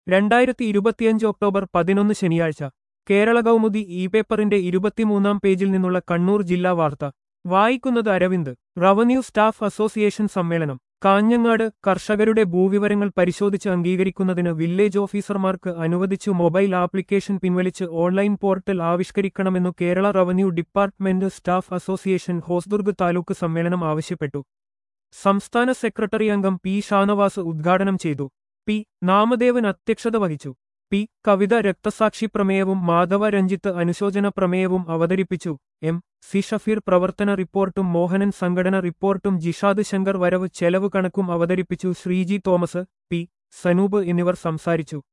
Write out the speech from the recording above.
രണ്ടായിരത്തി ഇരുപത്തിയഞ്ച് ഒക്ടോബർ പതിനൊന്ന് ശനിയാഴ്ച കേരള കൗമുദി ഇ പേപ്പറിന്റെ ഇരുപത്തിമൂന്നാം പേജിൽ നിന്നുള്ള കണ്ണൂർ ജില്ലാ വാർത്ത വായിക്കുന്നത് അരവിന്ദ് റവന്യൂ സ്റ്റാഫ് അസോസിയേഷൻ സമ്മേളനം കാഞ്ഞങ്ങാട് കർഷകരുടെ ഭൂവിവരങ്ങൾ പരിശോധിച്ച് അംഗീകരിക്കുന്നതിന് വില്ലേജ് ഓഫീസർമാർക്ക് അനുവദിച്ചു മൊബൈൽ ആപ്ലിക്കേഷൻ പിൻവലിച്ച് ഓൺലൈൻ പോർട്ടൽ ആവിഷ്കരിക്കണമെന്നു Kerala revenue department staff association Hosdurg taluk സമ്മേളനം ആവശ്യപ്പെട്ടു സംസ്ഥാന സെക്രട്ടറി അംഗം പി ഷാനവാസ് ഉദ്ഘാടനം ചെയ്തു പി നാമദേവൻ അധ്യക്ഷത വഹിച്ചു പി കവിത രക്തസാക്ഷി പ്രമേയവും മാധവ രഞ്ജിത്ത് അനുശോചന പ്രമേയവും അവതരിപ്പിച്ചു എം സി ഷഫീർ പ്രവർത്തന റിപ്പോർട്ടും മോഹനൻ സംഘടന റിപ്പോർട്ടും ജിഷാദ് ശങ്കർ വരവ് ചെലവ് കണക്കും അവതരിപ്പിച്ചു ശ്രീജി തോമസ് പി സനൂപ് എന്നിവർ സംസാരിച്ചു